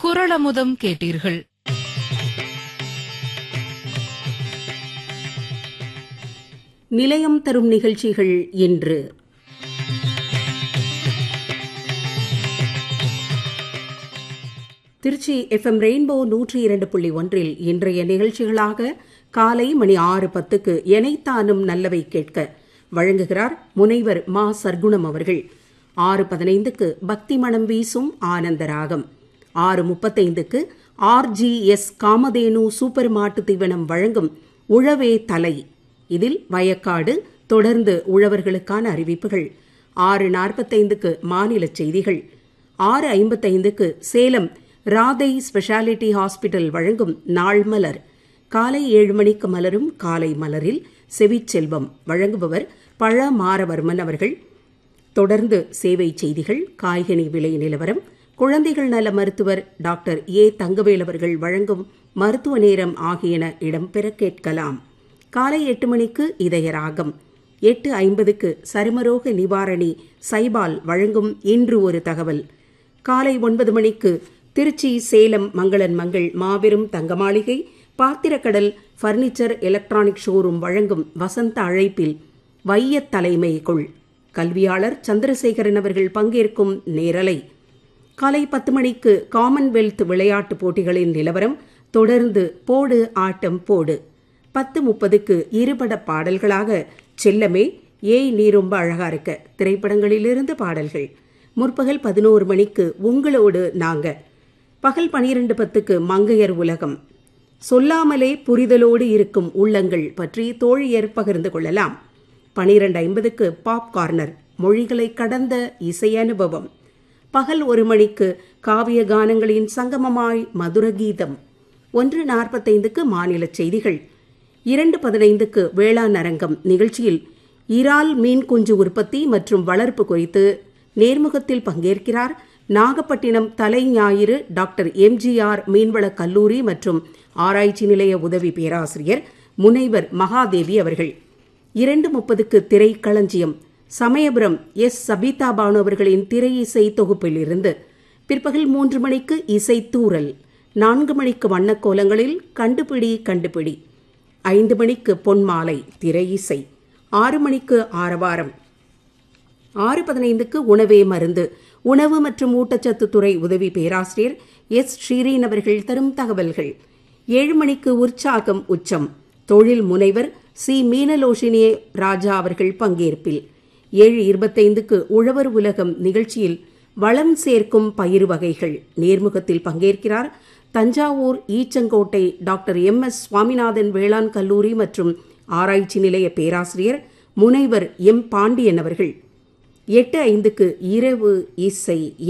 குரளமுதம் கேட்டீர்கள் நிலையம் தரும் நிகழ்ச்சிகள் இன்று திருச்சி எஃப்எம் ரெயின்போ நூற்றி இரண்டு புள்ளி ஒன்றில் இன்றைய நிகழ்ச்சிகளாக காலை மணி ஆறு பத்துக்கு எனைத்தானும் நல்லவை கேட்க வழங்குகிறார் முனைவர் மா சர்க்குணம் அவர்கள் ஆறு பதினைந்துக்கு பக்தி மணம் வீசும் ஆனந்தராகம் ஆறு முப்பத்தைந்துக்கு ஆர்ஜிஎஸ் காமதேனு சூப்பர் மாட்டு தீவனம் வழங்கும் உழவே தலை இதில் வயக்காடு தொடர்ந்து உழவர்களுக்கான அறிவிப்புகள் ஆறு நாற்பத்தைந்துக்கு மாநில செய்திகள் ஆறு ஐம்பத்தைந்துக்கு சேலம் ராதை ஸ்பெஷாலிட்டி ஹாஸ்பிட்டல் வழங்கும் நாள் மலர் காலை ஏழு மணிக்கு மலரும் காலை மலரில் செவிச்செல்வம் வழங்குபவர் பழ மாரவர்மன் அவர்கள் தொடர்ந்து சேவை செய்திகள் காய்கனி விலை நிலவரம் குழந்தைகள் நல மருத்துவர் டாக்டர் ஏ தங்கவேல் அவர்கள் வழங்கும் மருத்துவ நேரம் ஆகியன இடம்பெற கேட்கலாம் காலை எட்டு மணிக்கு இதயராகம் எட்டு ஐம்பதுக்கு சருமரோக நிவாரணி சைபால் வழங்கும் இன்று ஒரு தகவல் காலை ஒன்பது மணிக்கு திருச்சி சேலம் மங்களன் மங்கள் மாபெரும் தங்க மாளிகை பாத்திரக்கடல் பர்னிச்சர் எலக்ட்ரானிக் ஷோரூம் வழங்கும் வசந்த அழைப்பில் வையத் தலைமை கொள் கல்வியாளர் சந்திரசேகரன் அவர்கள் பங்கேற்கும் நேரலை காலை பத்து மணிக்கு காமன்வெல்த் விளையாட்டுப் போட்டிகளின் நிலவரம் தொடர்ந்து போடு ஆட்டம் போடு பத்து முப்பதுக்கு இருபட பாடல்களாக செல்லமே ஏய் நீ ரொம்ப அழகா இருக்க திரைப்படங்களிலிருந்து பாடல்கள் முற்பகல் பதினோரு மணிக்கு உங்களோடு நாங்க பகல் பனிரெண்டு பத்துக்கு மங்கையர் உலகம் சொல்லாமலே புரிதலோடு இருக்கும் உள்ளங்கள் பற்றி தோழியர் பகிர்ந்து கொள்ளலாம் பனிரெண்டு ஐம்பதுக்கு பாப் கார்னர் மொழிகளை கடந்த இசை அனுபவம் பகல் ஒரு மணிக்கு காவிய கானங்களின் சங்கமமாய் மதுர கீதம் ஒன்று நாற்பத்தைந்துக்கு மாநில செய்திகள் இரண்டு பதினைந்துக்கு வேளாண் அரங்கம் நிகழ்ச்சியில் இறால் மீன் குஞ்சு உற்பத்தி மற்றும் வளர்ப்பு குறித்து நேர்முகத்தில் பங்கேற்கிறார் நாகப்பட்டினம் தலை ஞாயிறு டாக்டர் எம்ஜிஆர் மீன்வள கல்லூரி மற்றும் ஆராய்ச்சி நிலைய உதவி பேராசிரியர் முனைவர் மகாதேவி அவர்கள் இரண்டு முப்பதுக்கு திரைக்களஞ்சியம் சமயபுரம் எஸ் சபிதா பானு அவர்களின் திரை இசை தொகுப்பிலிருந்து பிற்பகல் மூன்று மணிக்கு இசை தூரல் நான்கு மணிக்கு வண்ணக்கோலங்களில் கண்டுபிடி கண்டுபிடி ஐந்து மணிக்கு பொன்மாலை திரை இசை ஆறு மணிக்கு ஆரவாரம் ஆறு பதினைந்துக்கு உணவே மருந்து உணவு மற்றும் ஊட்டச்சத்து துறை உதவி பேராசிரியர் எஸ் ஸ்ரீரீன் அவர்கள் தரும் தகவல்கள் ஏழு மணிக்கு உற்சாகம் உச்சம் தொழில் முனைவர் சி மீனலோஷினி ராஜா அவர்கள் பங்கேற்பில் ஏழு இருபத்தைந்துக்கு உழவர் உலகம் நிகழ்ச்சியில் வளம் சேர்க்கும் பயிர் வகைகள் நேர்முகத்தில் பங்கேற்கிறார் Thanjavur Eachangottai doctor M S Swaminathan வேளாண் கல்லூரி மற்றும் ஆராய்ச்சி நிலைய பேராசிரியர் முனைவர் எம் பாண்டியன் அவர்கள் எட்டு ஐந்துக்கு இரவு இசை